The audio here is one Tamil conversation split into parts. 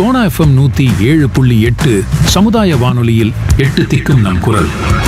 சோனா எஃப்எம் நூத்தி ஏழு புள்ளி எட்டு சமுதாய வானொலியில் எட்டு திக்கும் நம் குரல்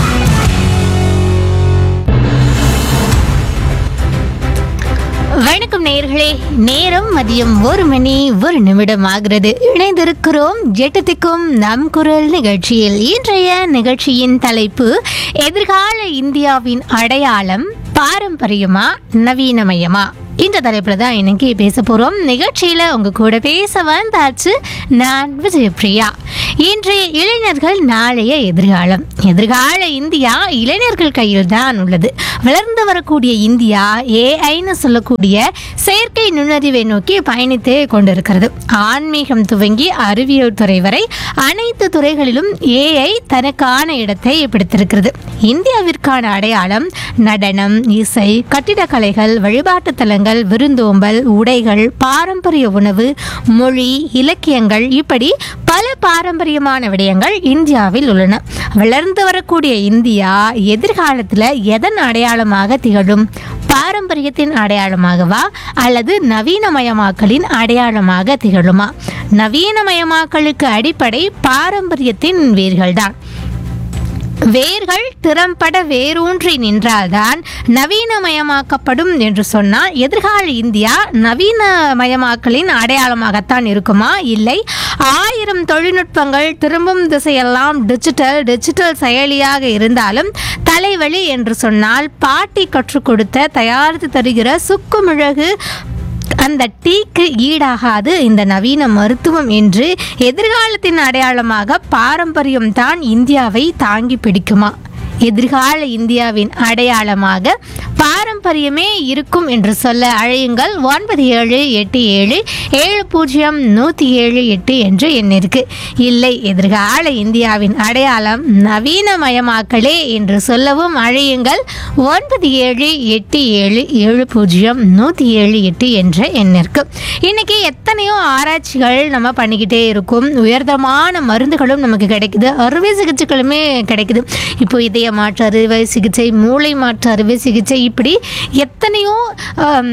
வணக்கம் நேயர்களே நேரம் மதியம் ஒரு மணி ஒரு நிமிடம் ஆகிறது இணைந்திருக்கிறோம் எட்டத்துக்கும் நம் குரல் நிகழ்ச்சியில் இன்றைய நிகழ்ச்சியின் தலைப்பு எதிர்கால இந்தியாவின் அடையாளம் பாரம்பரியமா நவீனமயமா இந்த தலைப்புல தான் இன்னைக்கு பேச போறோம் நிகழ்ச்சியில உங்க கூட பேச வந்தாச்சு நான் விஜயபிரியா இன்றைய இளைஞர்கள் நாளைய எதிர்காலம் எதிர்கால இந்தியா இளைஞர்கள் கையில் தான் உள்ளது வளர்ந்து வரக்கூடிய இந்தியா ஏஐன்னு சொல்லக்கூடிய செயற்கை நுண்ணறிவை நோக்கி பயணித்தே கொண்டிருக்கிறது ஆன்மீகம் துவங்கி அறிவியல் துறை வரை அனைத்து துறைகளிலும் ஏஐ தனக்கான இடத்தை பிடித்திருக்கிறது இந்தியாவிற்கான அடையாளம் நடனம் இசை கட்டிடக்கலைகள் வழிபாட்டுத் தலங்கள் விருந்தோம்பல் உடைகள் பாரம்பரிய உணவு மொழி இலக்கியங்கள் இப்படி பல பாரம்பரியமான விடயங்கள் இந்தியாவில் உள்ளன வளர்ந்து வரக்கூடிய இந்தியா எதிர்காலத்தில் எதன் அடையாளமாக திகழும் பாரம்பரியத்தின் அடையாளமாகவா அல்லது நவீனமயமாக்கலின் அடையாளமாக திகழுமா நவீனமயமாக்கலுக்கு அடிப்படை பாரம்பரியத்தின் வேர்கள்தான் வேர்கள் திறம்பட வேரூன்றி நின்றால்தான் நவீனமயமாக்கப்படும் என்று சொன்னால் எதிர்கால இந்தியா நவீனமயமாக்கலின் அடையாளமாகத்தான் இருக்குமா இல்லை ஆயிரம் தொழில்நுட்பங்கள் திரும்பும் திசையெல்லாம் டிஜிட்டல் டிஜிட்டல் செயலியாக இருந்தாலும் தலைவலி என்று சொன்னால் பாட்டி கற்றுக் கொடுத்த தயாரித்து தருகிற சுக்குமிழகு அந்த டீக்கு ஈடாகாது இந்த நவீன மருத்துவம் என்று எதிர்காலத்தின் அடையாளமாக பாரம்பரியம் தான் இந்தியாவை தாங்கி பிடிக்குமா எதிர்கால இந்தியாவின் அடையாளமாக பாரம்பரியமே இருக்கும் என்று சொல்ல அழையுங்கள் ஒன்பது ஏழு எட்டு ஏழு ஏழு பூஜ்ஜியம் நூற்றி ஏழு எட்டு என்று எண்ணிற்கு இல்லை எதிர்கால இந்தியாவின் அடையாளம் நவீனமயமாக்கலே என்று சொல்லவும் அழையுங்கள் ஒன்பது ஏழு எட்டு ஏழு ஏழு பூஜ்ஜியம் நூற்றி ஏழு எட்டு என்ற எண்ணிற்கு இன்னைக்கு எத்தனையோ ஆராய்ச்சிகள் நம்ம பண்ணிக்கிட்டே இருக்கும் உயர்தமான மருந்துகளும் நமக்கு கிடைக்குது அறுவை சிகிச்சைகளுமே கிடைக்குது இப்போ இதய மாற்று அறுவை சிகிச்சை மூளை மாற்று அறுவை சிகிச்சை இப்படி எத்தனையோ ஆம்,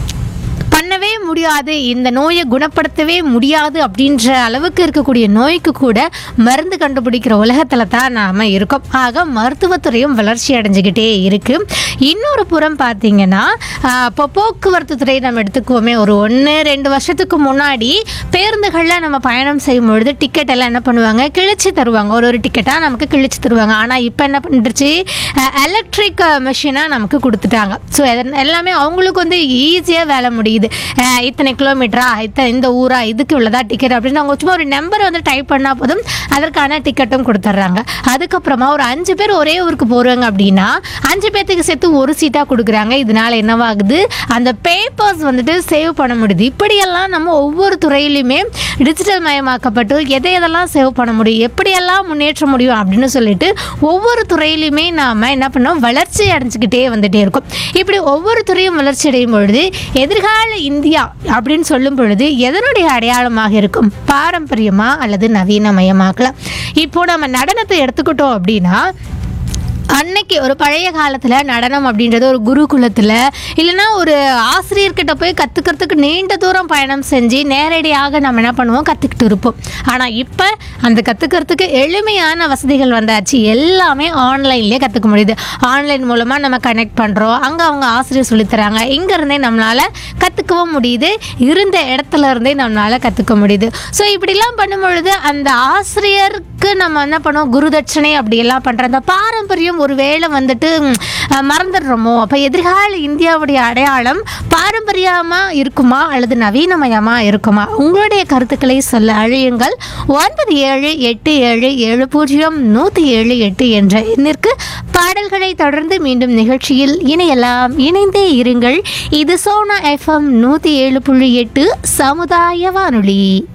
பண்ணவே முடியாது இந்த நோயை குணப்படுத்தவே முடியாது அப்படின்ற அளவுக்கு இருக்கக்கூடிய நோய்க்கு கூட மருந்து கண்டுபிடிக்கிற உலகத்தில் தான் நாம் இருக்கோம் ஆக மருத்துவத்துறையும் வளர்ச்சி அடைஞ்சுக்கிட்டே இருக்கு இன்னொரு புறம் பார்த்தீங்கன்னா ஆஹ், இப்போ போக்குவரத்து துறை நம்ம எடுத்துக்குவோமே ஒரு ஒன்று ரெண்டு வருஷத்துக்கு முன்னாடி பேருந்துகளில் நம்ம பயணம் செய்யும் பொழுது டிக்கெட் எல்லாம் என்ன பண்ணுவாங்க கிழிச்சு தருவாங்க ஒரு ஒரு டிக்கெட்டாக நமக்கு கிழிச்சு தருவாங்க ஆனால் இப்போ என்ன பண்ணிடுச்சு எலக்ட்ரிக் மிஷினாக நமக்கு கொடுத்துட்டாங்க ஸோ எல்லாமே அவங்களுக்கு வந்து ஈஸியாக வேலை முடியுது அஹ் இத்தனை கிலோமீட்டரா இத்தனை இந்த ஊரா இதுக்கு உள்ளதா டிக்கெட் அப்படின்னு அவங்க சும்மா ஒரு நம்பரை வந்து டைப் பண்ணால் போதும் அதற்கான டிக்கெட்டும் கொடுத்துட்றாங்க அதுக்கப்புறமா ஒரு அஞ்சு பேர் ஒரே ஊருக்கு போகிறாங்க அப்படின்னா அஞ்சு பேர்த்துக்கு சேர்த்து ஒரு சீட்டாக கொடுக்குறாங்க இதனால என்னவாகுது அந்த பேப்பர்ஸ் வந்துட்டு சேவ் பண்ண முடியுது இப்படியெல்லாம் நம்ம ஒவ்வொரு துறையிலுமே டிஜிட்டல் மயமாக்கப்பட்டு எதை எதெல்லாம் சேவ் பண்ண முடியும் எப்படியெல்லாம் முன்னேற்ற முடியும் அப்படின்னு சொல்லிட்டு ஒவ்வொரு துறையிலுமே நாம் என்ன பண்ணோம் வளர்ச்சி அடைஞ்சுக்கிட்டே வந்துட்டே இருக்கோம் இப்படி ஒவ்வொரு துறையும் வளர்ச்சி அடையும் பொழுது எதிர்கால இந்தியா அப்படின்னு சொல்லும் பொழுது எதனுடைய அடையாளமாக இருக்கும் பாரம்பரியமா அல்லது நவீனமயமாக்கலாம் இப்போ நம்ம நடனத்தை எடுத்துக்கிட்டோம் அப்படின்னா அன்னைக்கு ஒரு பழைய காலத்தில் நடனம் அப்படின்றது ஒரு குருகுலத்தில் இல்லைன்னா ஒரு ஆசிரியர்கிட்ட போய் கற்றுக்கிறதுக்கு நீண்ட தூரம் பயணம் செஞ்சு நேரடியாக நம்ம என்ன பண்ணுவோம் கற்றுக்கிட்டு இருப்போம் ஆனால் இப்போ அந்த கற்றுக்கிறதுக்கு எளிமையான வசதிகள் வந்தாச்சு எல்லாமே ஆன்லைன்லேயே கற்றுக்க முடியுது ஆன்லைன் மூலமாக நம்ம கனெக்ட் பண்ணுறோம் அங்கே அவங்க ஆசிரியர் சொல்லித்தராங்க இங்கேருந்தே நம்மளால் கற்றுக்கவும் முடியுது இருந்த இடத்துல இருந்தே நம்மளால் கற்றுக்க முடியுது ஸோ இப்படிலாம் பண்ணும் பொழுது அந்த ஆசிரியருக்கு நம்ம என்ன பண்ணுவோம் குருதட்சணை அப்படியெல்லாம் பண்ணுற அந்த பாரம்பரியம் ஒருவேளை வந்துட்டு ம், அஹ், மறந்துடுறோமோ அப்போ எதிர்கால இந்தியாவுடைய அடையாளம் பாரம்பரியமாக இருக்குமா அல்லது நவீனமயமாக இருக்குமா உங்களுடைய கருத்துக்களை சொல்ல அழியுங்கள் ஒன்பது ஏழு எட்டு ஏழு ஏழு பூஜ்ஜியம் நூற்றி ஏழு எட்டு என்ற எண்ணிற்கு பாடல்களை தொடர்ந்து மீண்டும் நிகழ்ச்சியில் இணையலாம் இணைந்தே இருங்கள் இது சோனா எஃப்எம் நூற்றி ஏழு புள்ளி எட்டு சமுதாய வானொலி